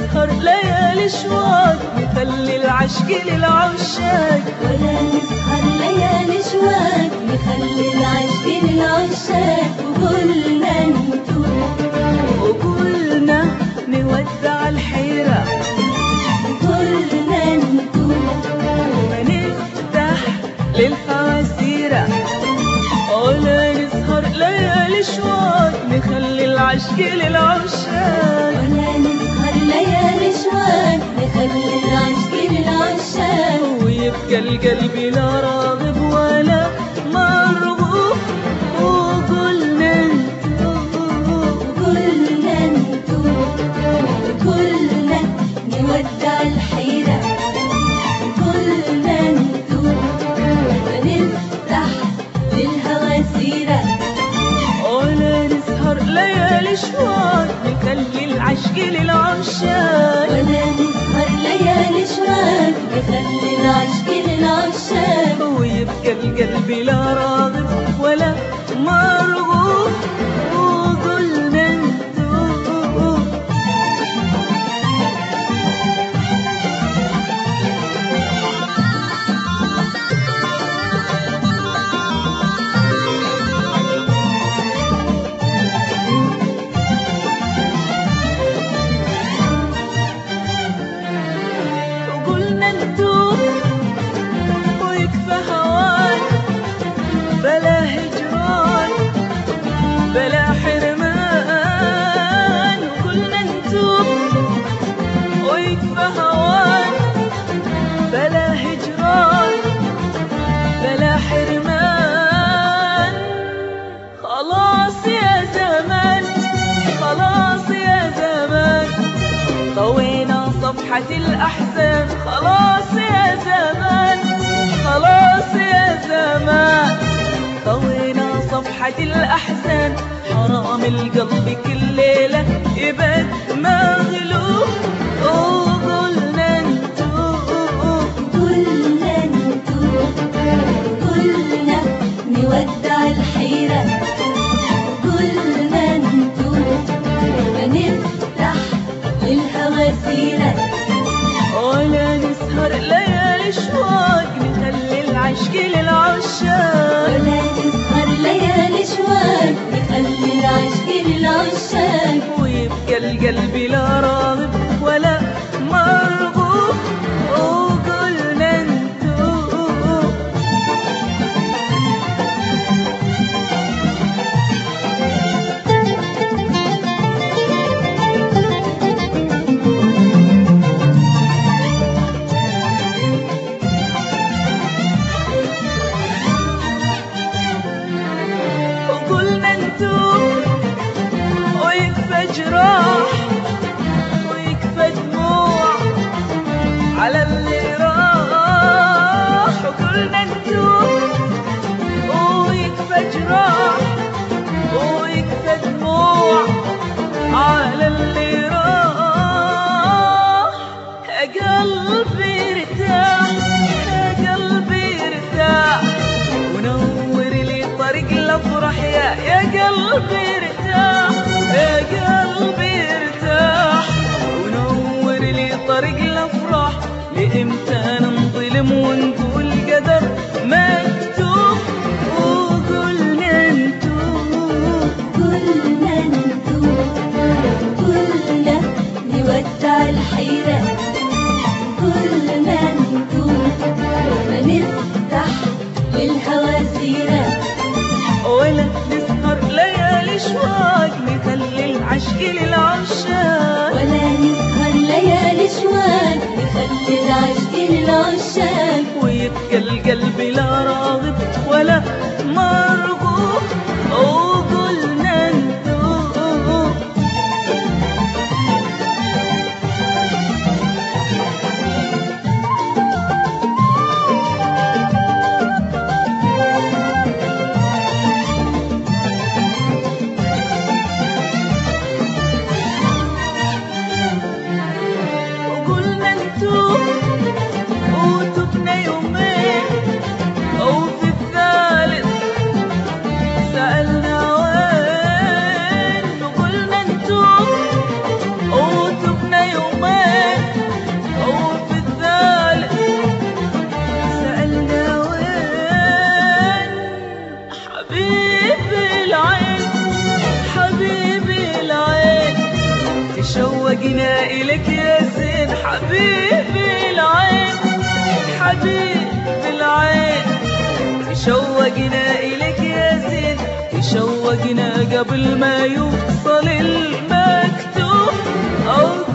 نسهر ليالي شواق نخلي العشق للعشاق ولا نسهر ليالي شواق نخلي العشق للعشاق وقلنا نتوب وقلنا نودع الحيرة وقلنا نتوب ونفتح للهوى سيرة ولا نسهر ليالي شواق نخلي العشق للعشاق ولا نسهر ليالي شواق نخلي العشق للعشاق ويبقى القلب لا راغب ولا مرغوب وقلنا نتوب وقلنا نتوب وقلنا نودع الحيرة وقلنا نتوب ونفتح للهوى سيرة ولا نسهر ليالي شواق نخلي العشق للعشاق ولا نسهر ليالي شواق نخلي العشق للعشاق ويبقى القلب لا راغب ولا مرغوب وقلنا نتوب وقلنا نتوب ويكفى هوان بلا هجران بلا حرمان وقلنا نتوب ويكفى هوان بلا هجران بلا حرمان خلاص يا زمان خلاص يا زمان طوينا صفحة الأحزان خلاص يا زمان خلاص يا زمان طوينا صفحة الأحزان حرام القلب كل ليلة يبد مغلوب وقلنا نتوب قلنا نتوب قلنا نودع الحيرة قلنا نتوب ونفتح للهوى سيرة ولا نسهر ليالي شواق نخلي العشق للعشاق ولا نسهر ليالي شواق نخلي العشق للعشاق ويبقى القلب لا راغب ولا مرغوب وقلنا نتوب وقلنا نتوب ويكفى جراح ويكفى دموع على اللي راح وقلنا نتوب ويكفى جراح ويكفى دموع على اللي راح يا قلبي ارتاح يا قلبي ارتاح ونور لي طريق الافراح يا يا قلبي ارتاح يا قلبي ارتاح ونور لي طريق الافراح لامتى ننظلم ونقول قدر مكتوب وقلنا نتوب قلنا نتوب قلنا نودع الحيرة قلنا نتوب ونفتح للهوى سيرة ولا نسهر ليالي شواق نخلي العشق للعشاق ولا نسهر ليالي شواق نخلي العشق للعشاق ويبقى القلب لا راغب ولا مرغوب وقلنا نتوب تشوقنا إليك يا زين حبيبي العين حبيب العين تشوقنا إليك يا زين تشوقنا قبل ما يوصل المكتوب أو